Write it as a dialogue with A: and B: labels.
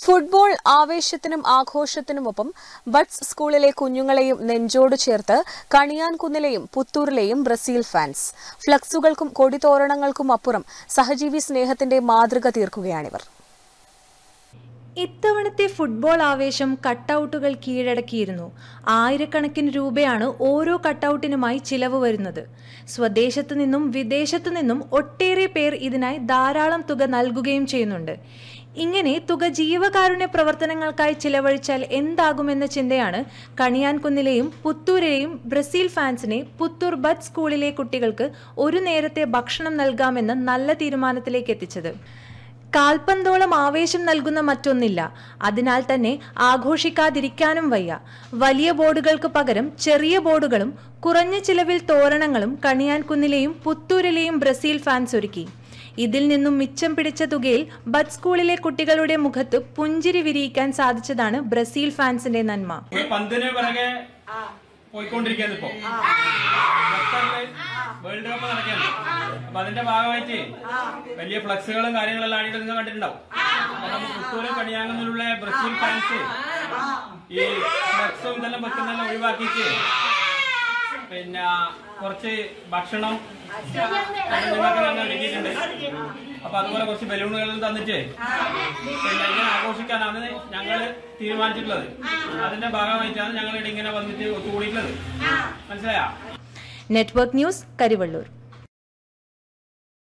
A: football ആവേശത്തിനും ആഘോഷത്തിനുമൊപ്പം buds സ്കൂളിലെ കുഞ്ഞുങ്ങളെയും നെഞ്ചോട് ചേർത്ത് കണിയാൻകുന്നിലെയും പുത്തൂരിലെയും ബ്രസീൽ ഫാൻസ് ഫ്ലക്സുകൾക്കും കൊടിതോരണങ്ങൾക്കും അപ്പുറം സഹജീവി സ്നേഹത്തിന്റെ മാതൃക തീർക്കുകയാണിവർ
B: ഇത്തവണത്തെ ഫുട്ബോൾ ആവേശം കട്ടൗട്ടുകൾ കീഴടക്കിയിരുന്നു ആയിരക്കണക്കിന് രൂപയാണ് ഓരോ കട്ടൗട്ടിനുമായി ചിലവ് വരുന്നത് സ്വദേശത്തു നിന്നും വിദേശത്തു നിന്നും ഒട്ടേറെ പേർ ഇതിനായി ധാരാളം തുക നൽകുകയും ചെയ്യുന്നുണ്ട് ഇങ്ങനെ തുക ജീവകാരുണ്യ പ്രവർത്തനങ്ങൾക്കായി ചിലവഴിച്ചാൽ എന്താകുമെന്ന ചിന്തയാണ് കണിയാൻകുന്നിലെയും പുത്തൂരിലെയും ബ്രസീൽ ഫാൻസിനെ പുത്തൂർ ബഡ് സ്കൂളിലെ കുട്ടികൾക്ക് ഒരു നേരത്തെ ഭക്ഷണം നൽകാമെന്ന നല്ല തീരുമാനത്തിലേക്ക് എത്തിച്ചത് കാൽപന്തോളം ആവേശം നൽകുന്ന മറ്റൊന്നില്ല അതിനാൽ തന്നെ ആഘോഷിക്കാതിരിക്കാനും വയ്യ വലിയ ബോർഡുകൾക്ക് പകരം ചെറിയ ബോർഡുകളും കുറഞ്ഞ ചിലവിൽ തോരണങ്ങളും കണിയാൻകുന്നിലെയും പുത്തൂരിലെയും ബ്രസീൽ ഫാൻസ് ഒരുക്കി ഇതിൽ നിന്നും മിച്ചം പിടിച്ച തുകയിൽ ബഡ് സ്കൂളിലെ കുട്ടികളുടെ മുഖത്ത് പുഞ്ചിരി വിരിയിക്കാൻ സാധിച്ചതാണ് ബ്രസീൽ ഫാൻസിന്റെ നന്മ
C: ഒരു പന്തിന് പിറകെ പോയിക്കൊണ്ടിരിക്കുകയാണ് ഇപ്പോ ഖത്തറില് വേൾഡ് കപ്പ് നടക്കുകയാണ് അപ്പൊ അതിന്റെ ഭാഗമായിട്ട് വലിയ ഫ്ലക്സുകളും കാര്യങ്ങളെല്ലാം ആയിട്ട് നിങ്ങൾ കണ്ടിട്ടുണ്ടാവും അപ്പൊ നമ്മൾ പുത്തൂരും കണിയാങ്ങുന്നിലുള്ള ബ്രസീൽ ഫാൻസ് ഈ ഫ്ലക്സും ഇതെല്ലാം വെക്കുന്നെല്ലാം ഒഴിവാക്കിയിട്ട് പിന്നെ കുറച്ച് ഭക്ഷണം കണ്ടുണ്ടാക്കാൻ ഒരുക്കിയിട്ടുണ്ട് അപ്പൊ അതുപോലെ കുറച്ച് ബലൂണുകളും തന്നിട്ട് പിന്നെ ഇങ്ങനെ ആഘോഷിക്കാനാണ് ഞങ്ങൾ തീരുമാനിച്ചിട്ടുള്ളത് അതിന്റെ ഭാഗമായിട്ടാണ് ഞങ്ങൾ ഇങ്ങനെ വന്നിട്ട് ഒത്തുകൂടിയിട്ടുള്ളത് മനസ്സിലായോ
B: നെറ്റ്വർക്ക് ന്യൂസ് കരിവള്ളൂർ